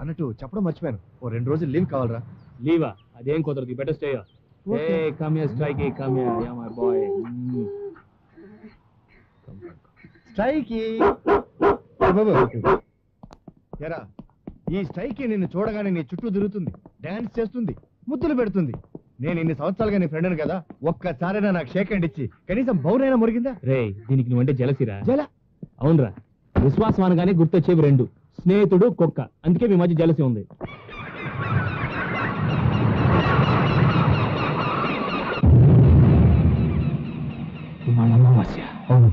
అన్నట్టు చెప్పడం మర్చిపోయాను ఓ రెండు రోజులు లీవ్ కావాలరా లీవా అదేం కుదరదు better stay a come here Strike come here ya my boy స్ట్రైకి బాబు ఎరా ఈ స్ట్రైకి నిన్ను చూడగానే నీ చుట్టూ తిరుగుతుంది డాన్స్ చేస్తుంది ముద్దులు పెడుతుంది నేను ఇన్ని సంవత్సరాలుగా నీ ఫ్రెండ్ కదా ఒక్కసారైనా నాకు షేక్ హ్యాండ్ ఇచ్చి కనీసం బౌనైనా మురిగిందా రే దీనికి నువ్వంటే జలసిరా జల అవునరా విశ్వాసం అనగానే గుర్తొచ్చేవి రెండు స్నేహితుడు కుక్క అందుకే మీ మధ్య జలసి ఉంది ఇవాళ అమావాస్య అవును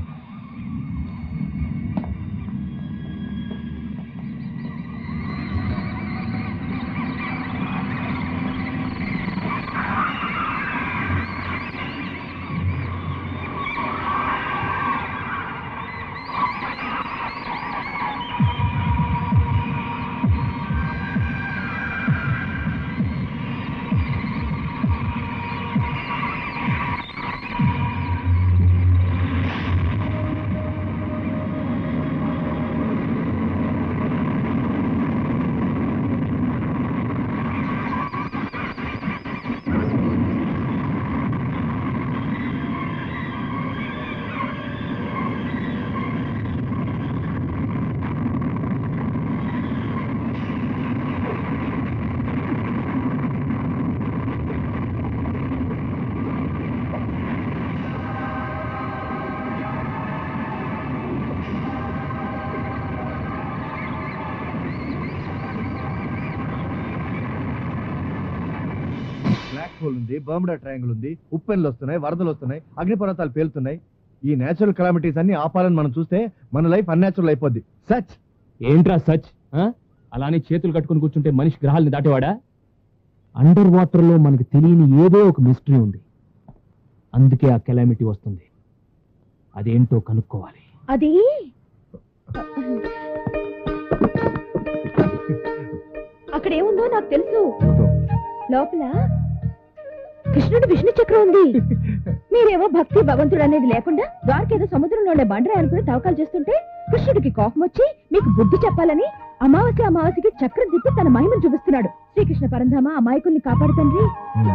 బ్లాక్ హోల్ ఉంది బర్ముడా ట్రయాంగిల్ ఉంది ఉప్పెన్లు వస్తున్నాయి వరదలు వస్తున్నాయి అగ్నిపర్వతాలు పేలుతున్నాయి ఈ నేచురల్ కలామిటీస్ అన్ని ఆపాలని మనం చూస్తే మన లైఫ్ అన్యాచురల్ అయిపోద్ది సచ్ ఏంట్రా సచ్ ఆ? అలానే చేతులు కట్టుకుని కూర్చుంటే మనిషి గ్రహాలని దాటేవాడా అండర్ వాటర్ లో మనకు తెలియని ఏదో ఒక మిస్టరీ ఉంది అందుకే ఆ కెలామిటీ వస్తుంది అదేంటో కనుక్కోవాలి అది అక్కడ ఏముందో నాకు తెలుసు లోపల కృష్ణుడు విష్ణు చక్రం ఉంది మీరేమో భక్తి భగవంతుడు అనేది లేకుండా ద్వారకేదో సముద్రంలో ఉండే బండరాయి అనుకుని తవ్వకాలు చేస్తుంటే కృష్ణుడికి కోపం వచ్చి మీకు బుద్ధి చెప్పాలని అమావాస్య అమావాస్యకి చక్రం తిప్పి తన మహిమను చూపిస్తున్నాడు శ్రీకృష్ణ పరంధామ అమాయకుల్ని కాపాడు తండ్రి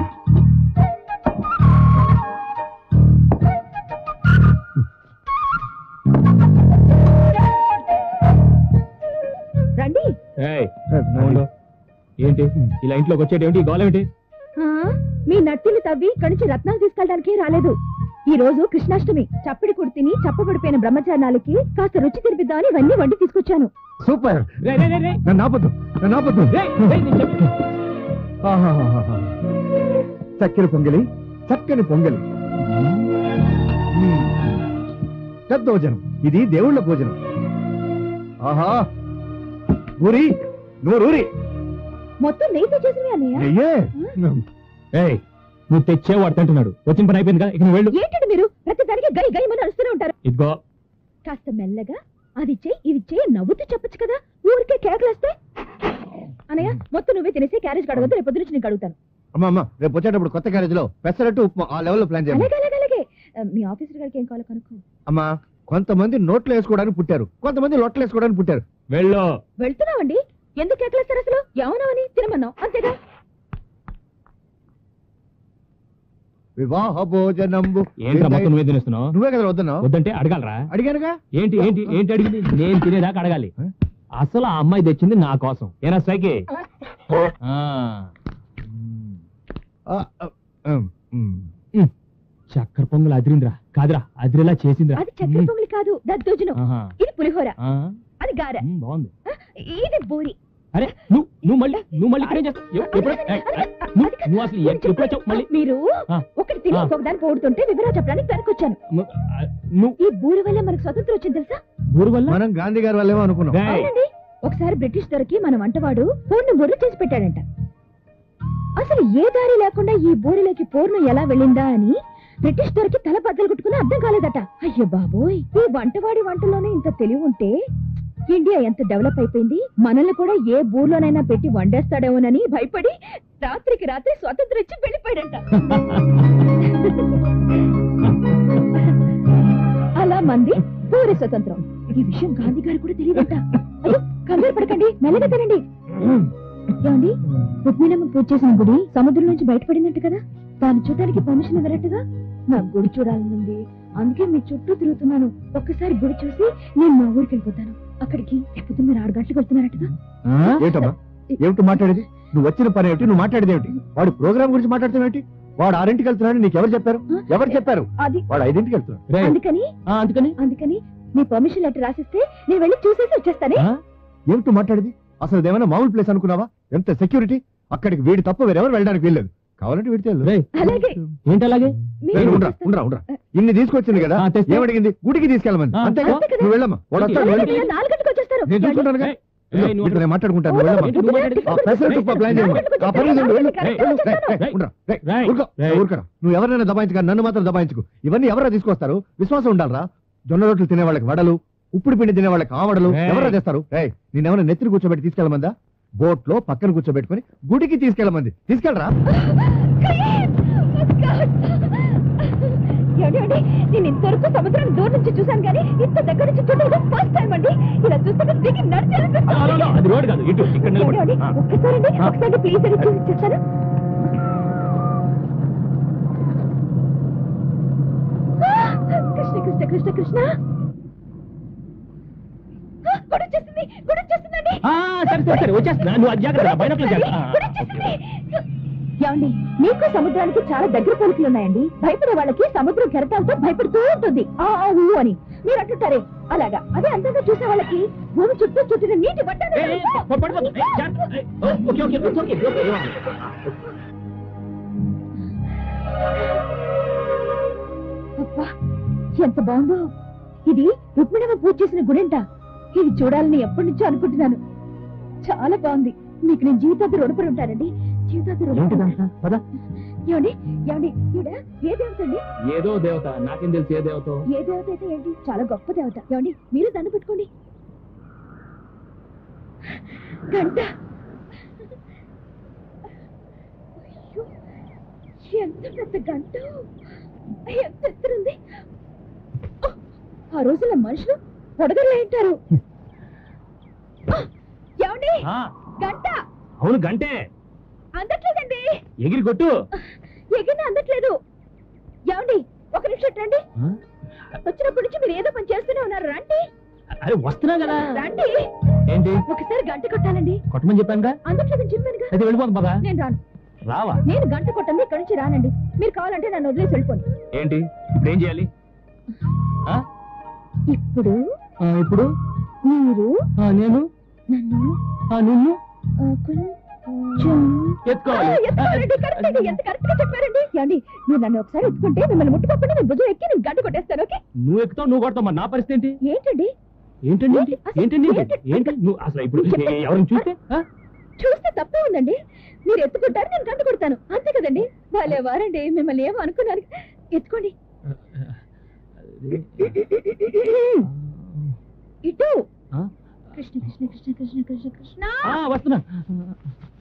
రండి ఏయ్, అవును. ఏంటి ఇలా ఇంట్లోకి వచ్చేటి ఏంటి గోలేమిటి ఆ, మీ నట్టిని తవ్వి ఇక్కడి నుంచి రత్నాలు తీసుకెళ్ళడానికి రాలేదు ఈ రోజు కృష్ణాష్టమి చప్పిడి కుడి తిని చప్పబడిపోయిన బ్రహ్మచారాలకి కాస్త రుచి తినిపిద్దామని ఇవన్నీ వండి తీసుకొచ్చాను సూపర్ రే, రే, రే, రే. నన్ను ఆపొద్దు నన్ను ఆపొద్దు రే, రే, నేను చెప్పేది. ఆహాహాహాహా. చక్కెర పొంగలి చక్కని పొంగలి మ్మ్. పెద్ద భోజనం ఇది దేవుళ్ళ భోజనం ఆహా ఊరి నూరూరి మొత్తం నెయ్యితో చేసినవి అన్నయ్య నెయ్యే ఏయ్, నువ్వు తెచ్చేవాడు తింటున్నాడు వచ్చిన పని అయిపోయింది కదా ఇక నువ్వు వెళ్ళు ఏంటండి మీరు ప్రతి దానికి గై గై అని అరుస్తూనే ఉంటారు ఇదిగో కాస్త మెల్లగా అది చెయ్యి ఇది చెయ్యి నవ్వుతూ చెప్పొచ్చు కదా ఊరికే కేకలేస్తే అన్నయ్య మొత్తం నువ్వే తినేసి క్యారేజ్ కడగద్దు రేపు పొద్దున నేను కడుగుతాను అమ్మా అమ్మ రేపు వచ్చేటప్పుడు కొత్త క్యారేజ్ లో పెసరట్టు ఉప్మా ఆ లెవెల్లో ప్లాన్ చేయండి అలాగే అలాగే అలాగే ఆ, మీ ఆఫీసర్ గారికి ఏం కావాలో కనుక్కో అమ్మా కొంతమంది నోట్లు వేసుకోవడానికి పుట్టారు కొంతమంది లొట్టలు వేసుకోవడానికి పుట్టారు వెళ్ళు వెళ్తున్నావండి ఎందుకు కేకలేస్తారు అసలు ఏమన్నావని తినమన్నావు అంతేగా వివాహ భోజనంబు ఏంట్రా మొత్తం నువ్వే తినేస్తున్నావు నువ్వే కదా వద్దన్నావు వద్దంటే అడగాలరా అడిగానుగా ఏంటి ఏంటి ఏంటి అడిగింది నేను తినేదాకా అడగాలి ఆ? అసలు ఆ అమ్మాయి తెచ్చింది నా కోసం ఏనా స్ట్రైకి ఆ. ఆ, ఆ, ఉమ్, ఉమ్. చక్కెర పొంగల్ అదిరిందిరా కాదురా అదిరేలా చేసిందిరా అది చక్కెర పొంగలి కాదు దద్దోజనం ఆహా. ఇది పులిహోర ఆ. అది గారె ఉమ్, బాగుంది ఇది బూరి అరే నువ్వు నువ్వు మళ్ళీ నువ్వు మళ్ళీ ఇక్కడేం చేస్తావు ఎప్- ఎప్పుడు ఏయ్, ఏయ్, నువ్వు నువ్వు అసలు ఎ- ఎప్పుడు వచ్చావు మళ్ళీ మీరు ఆ. ఒకటి తిని ఆ. ఇంకొకదాన్ని పోడుతుంటే వివరాలు చెప్పడానికి వెనకొచ్చాను ను- ఆ, నువ్వు ఈ బూరి వల్ల మనకు స్వతంత్రం వచ్చింది తెలుసా ఊరు వల్ల మనం గాంధీ గారి వాళ్ళేమో అనుకున్నాం రేయ్, అవునండి ఒకసారి బ్రిటిష్ దొరికి మన వంటవాడు పూర్ణ బూరె చేసి పెట్టాడంట అసలు ఏ దారి లేకుండా ఈ బూరెలోకి పూర్ణం ఎలా వెళ్ళిందా అని బ్రిటిష్ దొరికి తల బద్దలు కొట్టుకుని అర్థం కాలేదట అయ్యో బాబోయ్ ఈ వంటవాడి వంటలోనే ఇంత తెలివి ఉంటే ఇండియా ఎంత డెవలప్ అయిపోయింది మనల్ని కూడా ఏ బూర్లోనైనా పెట్టి వండేస్తాడేమోనని భయపడి రాత్రికి రాత్రి స్వతంత్రం ఇచ్చి వెళ్ళిపోయాడంట అలా మంది పూరి స్వతంత్రం ఈ విషయం గాంధీ గారు కూడా తెలియదంట అయ్యో కంగారు పడకండి మెల్లగా తినండి ఏమండి రుక్మిణమ్మ పూజ చేసిన గుడి సముద్రం నుంచి బయటపడిందంట కదా దాన్ని చూడడానికి పర్మిషన్ ఇవ్వరట్టుగా నాకు గుడి చూడాలనుంది అందుకే మీ చుట్టూ తిరుగుతున్నాను ఒక్కసారి గుడి చూసి నేను మా ఊరికి వెళ్ళిపోతాను అక్కడికి లేకపోతే మీరు ఆరు గంటలకు వెళ్తున్నారట్టుగా ఏమిటమ్మా ఏమిటి మాట్లాడేది నువ్వు వచ్చిన పని ఏమిటి నువ్వు మాట్లాడేది ఏమిటి వాడు ప్రోగ్రామ్ గురించి మాట్లాడుతున్నావు వాడు ఆరింటికి వెళ్తున్నాడు నీకు ఎవరు చెప్పారు ఎవరు చెప్పారు అది వాడు ఐదింటికి వెళ్తున్నాడు రేయ్, అందుకని ఆ, అందుకని అందుకని మీ పర్మిషన్ లెటర్ రాసిస్తే నేను వెళ్ళి చూసేసి వచ్చేస్తానే ఆ? ఏమిటి మాట్లాడేది అసలు ఇదేమైనా మామూలు ప్లేస్ అనుకున్నావా ఎంత సెక్యూరిటీ అక్కడికి వీడి తప్ప వేరెవరు వెళ్ళడానికి వీల్లేదు కావాలంటే వీడితే వెళ్ళు. రేయ్, అలాగే ఏంటి అలాగే మీరు ఏయ్, ఉండరా చూస్తారు. ఉండరా ఉండరా ఇన్ని తీసుకొచ్చింది కదా ఆ, తెస్తే. ఏమడిగింది గుడికి తీసుకెళ్ళమని ఆ, అంతేగా అంతే కదా. నువ్వు వెళ్ళమ్మా వాడు వస్తాడు అలాగే వెళ్ళు. నేను నాలుగు గంటలకు వచ్చేస్తారు నేను చూసుకుంటానుగా ఏయ్, ఏయ్, నువ్వు వీటితో నేను మాట్లాడుకుంటాను నువ్వు వెళ్ళమ్మా ఏంటి నువ్వు మాట్లాడేది? ఆ పెసరట్టు ఉప్మా ప్లాన్ చేయమ్మా ఆ పని ఉంది, వెళ్ళు. రేయ్, వెళ్ళు. రేయ్, రేయ్, ఉండరా. రేయ్, రేయ్, ఊరుకో. రేయ్. ఊరుకోరా. నువ్వు ఎవరైనా దబాయించుక నన్ను మాత్రం దబాయించుకు ఇవన్నీ ఎవరా తీసుకొస్తారు విశ్వాసం ఉండాలరా జొన్న రొట్టెలు తినే వాళ్ళకి వడలు ఉప్పుడు పిండి తినే వాళ్ళకి ఆవడలు రేయ్. ఎవరా చేస్తారు రేయ్ నేనెవరైనా నెత్తిని కూర్చోబెట్టి తీసుకెళ్ళమందా బోట్ లో పక్కన కూర్చోబెట్టుకొని గుడికి తీసుకెళ్ళమంది తీసుకెళ్ళరా ఏమండి, ఏమండి? నేను ఇంతవరకు సముద్రం దూరం నుంచి చూశాను కానీ ఇంత దగ్గర నుంచి చూడడం ఫస్ట్ టైం అండి ఇలా చూస్తే దిగి ఆ, ఆ, ఆ, నడిచాలనిపిస్తుంది. అది రోడ్ కాదు ఇటు ఇక్కడ నిలబడి ఏమండి, ఆ. ఒక్కసారండి ఆ. ఒకసారి ప్లీజ్ అని చూసి ఇచ్చేస్తాను కృష్ణ కృష్ణ కృష్ణ కృష్ణ ఆ, గుడి వచ్చేసింది గుడి వచ్చేసిందండి ఆ, సరే సరే సరే వచ్చేస్తున్నా నువ్వు అది జాగ్రత్త బయటకు జాగ్రత్త ఆ, గుడి వచ్చేసింది. ఏమండి మీకు సముద్రానికి చాలా దగ్గర పోలికలు ఉన్నాయండి భయపడే వాళ్ళకి సముద్రం కెరటాలతో భయపడుతూ ఉంటుంది ఆ ఆ, ఊ అని మీరు అంటుంటారే అలాగా అదే అందంగా చూసే వాళ్ళకి భూమి చుట్టూ చుట్టిన నీటి పట్టాలు ఏయ్, ఏయ్, ప- పడిపోతుంది. ఏయ్, జాగ్రత్త. ఏయ్, ఓ, okay okay okay okay okay అబ్బా ఎంత బాగుందో ఇది రుక్మిణమ్మ పూజ చేసిన గుడింట ఇది చూడాలని ఎప్పటి నుంచో అనుకుంటున్నాను చాలా బాగుంది మీకు నేను జీవితాంతం రుణపడి ఉంటానండి జీవితాంతం రుణపడి ఏంటిదంతా? పద. ఏమండి ఏమండి ఈవిడ ఏ దేవత అండి ఏదో దేవత నాకేం తెలుసు ఏ దేవత ఏ దేవత అయితే ఏంటి చాలా గొప్ప దేవత ఏమండి మీరు దండ పెట్టుకోండి గంట అయ్యో, ఎంత పెద్ద గంట ఎంత ఎత్తురుంది ఆ రోజుల్లో మనుషులు పొడగలు ఉంటారు ఏమండి ఆ, గంట అవును గంటే అందట్లేదండి ఎగిరి కొట్టు ఎగిన అందట్లేదు ఏమండి ఒక నిమిషం రండి ఆ? వచ్చినప్పటి నుంచి మీరు ఏదో పని చేస్తూనే ఉన్నారు రండి అరే వస్తున్నా కదా రండి ఏంటి ఒకసారి గంట కొట్టాలండి కొట్టమని చెప్పానుగా అందట్లేదని చెప్పానుగా అయితే వెళ్ళిపోతాం పదా నేను రాను రావా నేను గంట కొట్టండి ఇక్కడి నుంచి రానండి మీరు కావాలంటే నన్ను వదిలేసి వెళ్ళిపోండి ఏంటి ఇప్పుడు ఏం చేయాలి ఆ? ఇప్పుడు ఆ, ఇప్పుడు మీరు ఆ, నేను నన్ను ఆ, నిన్ను ఆ, కొంచెం ఆ, ఎత్తుకోవాలి ఎత్తుకోవాలండి, correct అండి, ఎంత కరెక్ట్ గా చెప్పారండి ఏమండి మీరు నన్ను ఒకసారి ఎత్తుకుంటే మిమ్మల్ని ముట్టుకోకుండా నేను భుజం ఎక్కి నేను గంట కొట్టేస్తాను ఓకే నువ్వు ఎక్కుతావు నువ్వు కొడతావు మరి నా పరిస్థితి ఏంటి ఏంటండి ఏంటండి ఏంటి? అసలు ఏంటండి ఏంటి? ఏంటి? ఏంటి నువ్వు అసలు ఇప్పుడు ఏ- ఎవరిని చూస్తే ఆ? చూస్తే తప్పే ఉందండి మీరు ఎత్తుకుంటారు నేను గంట కొడతాను అంతే కదండి వాళ్ళే వారండి మిమ్మల్ని ఏమో అనుకున్నారు ఎత్తుకోండి ఇటు ఆ? కృష్ణ కృష్ణ కృష్ణ కృష్ణ కృష్ణ కృష్ణ ఆ, వస్తున్నా